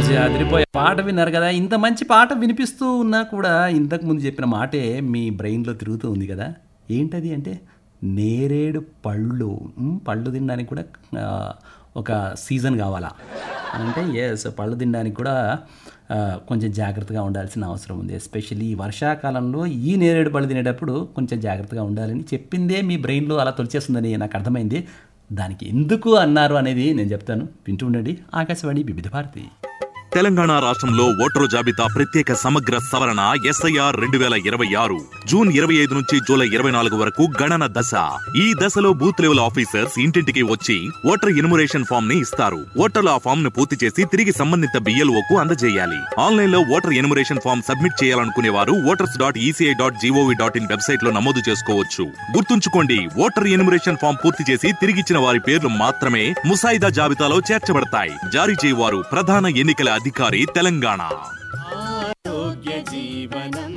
అదిరిపోయే పాట విన్నారు కదా ఇంత మంచి పాట వినిపిస్తూ ఉన్నా కూడా ఇంతకు ముందు చెప్పిన మాటే మీ బ్రెయిన్లో తిరుగుతూ ఉంది కదా ఏంటది అంటే నేరేడు పళ్ళు ఉమ్, పళ్ళు తినడానికి కూడా ఆ, ఒక సీజన్ కావాలా అంటే ఎస్ పళ్ళు తినడానికి కూడా ఆ, కొంచెం జాగ్రత్తగా ఉండాల్సిన అవసరం ఉంది ఎస్పెషల్లీ వర్షాకాలంలో ఈ నేరేడు పళ్ళు తినేటప్పుడు కొంచెం జాగ్రత్తగా ఉండాలని చెప్పిందే మీ బ్రెయిన్లో అలా తొలిచేస్తుందని నాకు అర్థమైంది దానికి ఎందుకు అన్నారు అనేది నేను చెప్తాను వింటూ ఉండండి ఆకాశవాణి వివిధ భారతి తెలంగాణ రాష్ట్రంలో ఓటరు జాబితా ప్రత్యేక సమగ్ర సవరణ ఎస్ఐఆర్ రెండు వేల ఇరవై ఆరు జూన్ ఇరవై ఐదు నుంచి జూలై ఇరవై నాలుగు వరకు గణన దశ ఈ దశలో బూత్ లెవెల్ ఆఫీసర్స్ ఇంటింటికి వచ్చి ఓటర్ ఇన్మురేషన్ ఫామ్ ని ఇస్తారు ఓటర్లు ఆ ఫామ్ ను పూర్తి చేసి తిరిగి సంబంధిత బిఎల్ఓ కు అందజేయాలి ఆన్లైన్ లో ఓటర్ ఇన్మురేషన్ ఫామ్ సబ్మిట్ చేయాలనుకునే వారు voters dot ECI dot G O V dot in website లో నమోదు చేసుకోవచ్చు గుర్తుంచుకోండి ఓటర్ ఎన్యుమరేషన్ ఫామ్ పూర్తి చేసి తిరిగిచ్చిన వారి పేర్లు మాత్రమే ముసాయిదా జాబితాలో చేర్చబడతాయి జారీ చేయవారు ప్రధాన ఎన్నికల అధికారి తెలంగాణ ఆరోగ్య జీవనం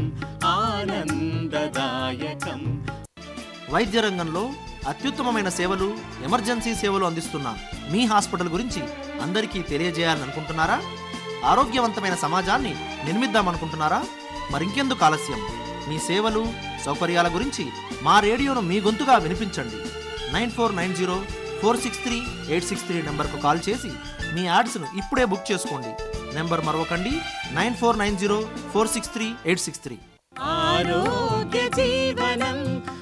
ఆనందదాయకం వైద్య రంగంలో అత్యుత్తమమైన సేవలు ఎమర్జెన్సీ సేవలు అందిస్తున్న మీ హాస్పిటల్ గురించి అందరికీ తెలియజేయాలని అనుకుంటున్నారా ఆరోగ్యవంతమైన సమాజాన్ని నిర్మిద్దామనుకుంటున్నారా మరింకెందుకు ఆలస్యం మీ సేవలు సౌకర్యాల గురించి మా రేడియోను మీ గొంతుగా వినిపించండి nine four nine zero four six three eight six three నెంబర్కు కాల్ చేసి మీ యాడ్స్ను ఇప్పుడే బుక్ చేసుకోండి నెంబర్ మరొకండి nine four nine zero four six three eight six three ఆరోగ్య జీవనం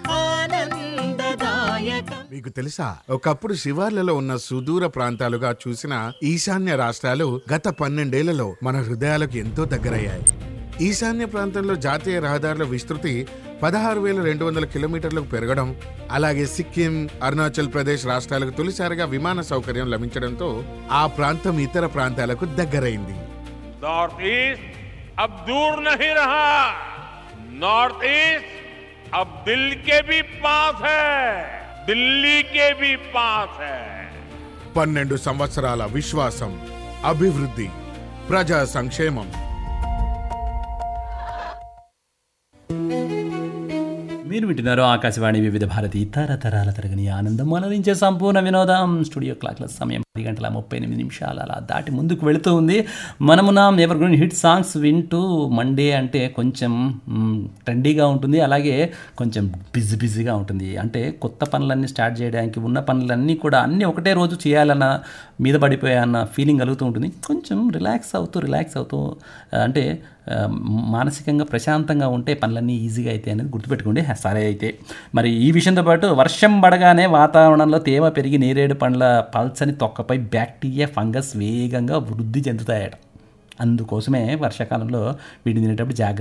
ఆనందదాయకం మీకు తెలుసా ఒకప్పుడు శివార్లలో ఉన్న సుదూర ప్రాంతాలుగా చూసిన ఈశాన్య రాష్ట్రాలు గత పన్నెండేళ్లలో మన హృదయాలకు ఎంతో దగ్గరయ్యాయి ఈశాన్య ప్రాంతంలో జాతీయ రహదారుల విస్తృతి పదహారు వేల రెండు వందల కిలోమీటర్లకు పెరగడం అలాగే సిక్కిం అరుణాచల్ ప్రదేశ్ రాష్ట్రాలకు తొలిసారిగా విమాన సౌకర్యం లభించడంతో ఆ ప్రాంతం ఇతర ప్రాంతాలకు దగ్గరైంది नॉर्थ ईस्ट अब दूर नहीं रहा नॉर्थ ईस्ट अब दिल के भी पास है दिल्ली के भी पास है పన్నెండు సంవత్సరాల విశ్వాసం అభివృద్ధి ప్రజా సంక్షేమం మీరు వింటున్నారు ఆకాశవాణి వివిధ భారతి తరతరాల తరగని ఆనందం అలరించే సంపూర్ణ వినోదం స్టూడియో క్లాక్ల సమయం పది గంటల ముప్పై ఎనిమిది నిమిషాలు అలా దాటి ముందుకు వెళుతూ ఉంది మనము నా ఎవర్ గ్రీన్ హిట్ సాంగ్స్ వింటూ మండే అంటే కొంచెం మ్, ట్రెండీగా ఉంటుంది అలాగే కొంచెం బిజీ బిజీగా ఉంటుంది అంటే కొత్త పనులన్నీ స్టార్ట్ చేయడానికి ఉన్న పనులన్నీ కూడా అన్నీ ఒకటే రోజు చేయాలన్న మీద పడిపోయాన్న ఫీలింగ్ కలుగుతూ ఉంటుంది కొంచెం రిలాక్స్ అవుతూ రిలాక్స్ అవుతూ ఆ, అంటే ఆ, మానసికంగా ప్రశాంతంగా ఉంటే పనులన్నీ ఈజీగా అయితే అనేది గుర్తుపెట్టుకోండి హ, సరే అయితే మరి ఈ విషయంతో పాటు వర్షం పడగానే వాతావరణంలో తేమ పెరిగి నేరేడు పండ్ల పల్చని తొక్కపై బ్యాక్టీరియా ఫంగస్ వేగంగా వృద్ధి చెందుతాయట అందుకోసమే వర్షాకాలంలో వీటిని తినేటప్పుడు జాగ్రత్త